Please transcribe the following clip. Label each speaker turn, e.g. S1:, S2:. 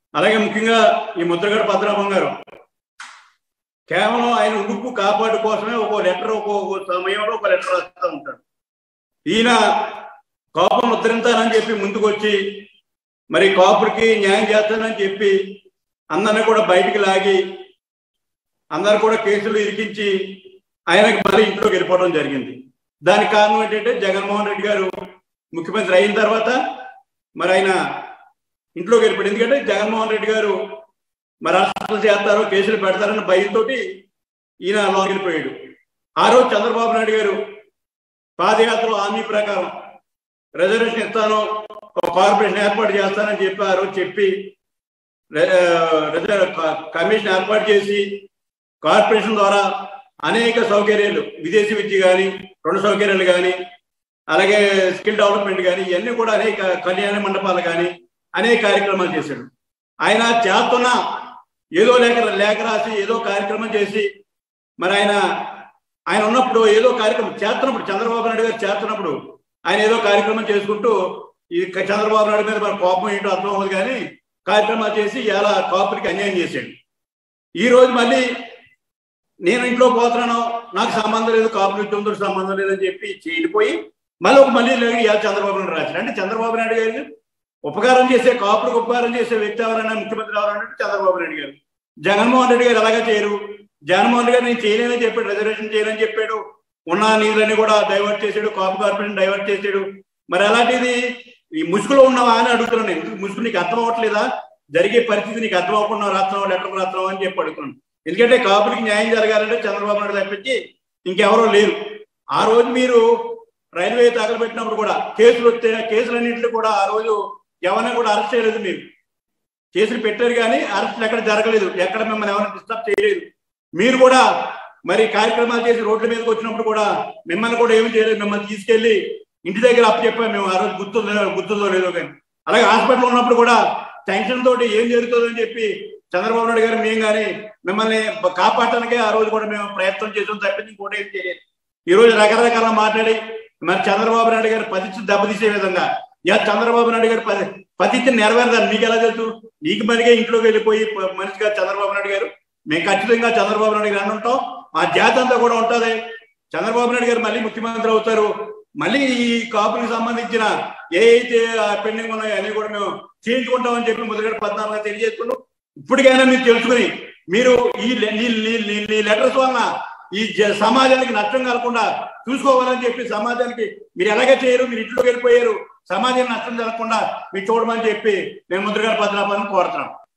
S1: అలాగే ముఖ్యంగా ఈ ముద్రగడ పద్మనాభం గారు కేవలం ఆయన ఉడుపు కాపాడు కోసమే ఒక లెటర్ ఒక సమయంలో ఒక లెటర్ రాస్తూ ఉంటాడు ఈయన కాపును ఉద్ధరించాలని చెప్పి ముందుకు వచ్చి మరి కాపురికి న్యాయం చేస్తానని చెప్పి అందరిని కూడా బయటికి లాగి అందరు కూడా కేసులు ఇరికించి ఆయనకి మళ్ళీ ఇంట్లోకి వెళ్ళిపోవడం జరిగింది దానికి కారణం ఏంటంటే జగన్మోహన్ రెడ్డి గారు ముఖ్యమంత్రి అయిన తర్వాత మరి ఆయన ఇంట్లోకి వెళ్ళిపోయాడు ఎందుకంటే జగన్మోహన్ రెడ్డి గారు మరి అరెస్టులు చేస్తారో కేసులు పెడతారని భయంతో ఈయన లోకి వెళ్ళిపోయాడు ఆ రోజు చంద్రబాబు నాయుడు గారు పాదయాత్రలో హామీ ప్రకారం రిజర్వేషన్ ఇస్తాను ఒక కార్పొరేషన్ ఏర్పాటు చేస్తానని చెప్పి ఆ రోజు చెప్పి కమిషన్ ఏర్పాటు చేసి కార్పొరేషన్ ద్వారా అనేక సౌకర్యాలు విదేశీ విద్య కానీ రుణ సౌకర్యాలు కానీ అలాగే స్కిల్ డెవలప్మెంట్ కానీ ఇవన్నీ కూడా అనేక కళ్యాణ మండపాలు కానీ అనేక కార్యక్రమాలు చేశాడు ఆయన చేస్తున్న ఏదో లేఖ లేఖ రాసి ఏదో కార్యక్రమం చేసి మరి ఆయన ఆయన ఉన్నప్పుడు ఏదో కార్యక్రమం చేస్తున్నప్పుడు చంద్రబాబు నాయుడు గారు చేస్తున్నప్పుడు ఆయన ఏదో కార్యక్రమం చేసుకుంటూ ఈ చంద్రబాబు నాయుడు మీద మన కోపం ఏంటో అర్థం అవ్వదు కానీ కార్యక్రమాలు చేసి ఇలా కాపురికి అన్యాయం చేశాడు ఈ రోజు మళ్ళీ నేను ఇంట్లో పోతున్నాను నాకు సంబంధం లేదు కాపులు తొందర సంబంధం లేదని చెప్పి వెళ్ళిపోయి మళ్ళీ ఒక మళ్ళీ లేదు ఇవాళ చంద్రబాబు నాయుడు రాశారు అంటే చంద్రబాబు నాయుడు గారు ఉపకారం చేసే కాపులకు ఉపకారం చేసే వ్యక్తి ఎవరైనా ముఖ్యమంత్రి ఎవరన్నట్టు చంద్రబాబు నాయుడు గారు జగన్మోహన్ రెడ్డి గారు ఎలాగా చేయరు జగన్మోహన్ రెడ్డి గారు నేను చేయలేదని చెప్పాడు రిజర్వేషన్ చేయలేని చెప్పాడు ఉన్న నిధులన్నీ కూడా డైవర్ట్ చేశాడు కాపు కార్పొరేషన్ డైవర్ట్ చేశాడు మరి అలాంటిది ఈ ముసుగులో ఉన్నావా అని అడుగుతున్నాను ఎందుకు ముసుగు నీకు అర్థం అవ్వట్లేదా జరిగే పరిస్థితి నీకు అర్థం అవ్వకుండా రాస్తున్నావు లెటర్ రాస్తున్నావు అని చెప్పి అడుగుతున్నాను ఎందుకంటే కాపులకి న్యాయం జరగాలంటే చంద్రబాబు నాయుడు తప్పించి ఇంకెవరో లేరు ఆ రోజు మీరు రైల్వే తగలబెట్టినప్పుడు కూడా కేసులు వస్తే కేసులన్నింటిలో కూడా ఆ రోజు ఎవరిని కూడా అరెస్ట్ చేయలేదు మీరు కేసులు పెట్టారు కానీ అరెస్టులు ఎక్కడ జరగలేదు ఎక్కడ మిమ్మల్ని ఎవరైనా డిస్టర్బ్ చేయలేదు మీరు కూడా మరి కార్యక్రమాలు చేసి రోడ్ల మీదకి వచ్చినప్పుడు కూడా మిమ్మల్ని కూడా ఏమి చేయలేదు మిమ్మల్ని తీసుకెళ్లి ఇంటి దగ్గర అప్పచెప్పాము మేము ఆ రోజు గుర్తుందో గుర్తుందో లేదో కానీ అలాగే హాస్పిటల్ ఉన్నప్పుడు కూడా టెన్షన్ తోటి ఏం జరుగుతుందని చెప్పి చంద్రబాబు నాయుడు గారు మేము కానీ మిమ్మల్ని కాపాడటానికే ఆ రోజు కూడా మేము ప్రయత్నం చేసాం తప్పించి ఇంకోటి ఏం చేయలేదు ఈ రోజు రకరకాల మాట్లాడి మరి చంద్రబాబు నాయుడు గారు పదిచ్చి దెబ్బతీసే విధంగా యా చంద్రబాబు నాయుడు గారు పది పదిచ్చి నెరవేరదారు మీకు ఎలా తెలుసు నీకు మరిగా ఇంట్లోకి వెళ్ళిపోయి మనిషిగా చంద్రబాబు నాయుడు గారు మేము ఖచ్చితంగా చంద్రబాబు నాయుడు గారు ఉంటాం మా జాతి అంతా కూడా ఉంటుంది చంద్రబాబు నాయుడు గారు మళ్ళీ ముఖ్యమంత్రి అవుతారు మళ్ళీ ఈ కాపులకు సంబంధించిన ఏ అయితే పెండింగ్ ఉన్నాయో అన్ని కూడా మేము చేయించుకుంటామని చెప్పి ముద్రగడ పద్నాలుగు తెలియజేసుకుంటూ ఇప్పటికైనా మీరు తెలుసుకుని మీరు ఈ లెటర్స్ వలన ఈ సమాజానికి నష్టం కలగకుండా చూసుకోవాలని చెప్పి సమాజానికి మీరు ఎలాగే చేయరు మీరు ఇంట్లోకి వెళ్ళిపోయారు సమాజానికి నష్టం జరగకుండా మీరు చూడమని చెప్పి నేను ముద్రగడ పద్మనాభాన్ని కోరుతున్నాం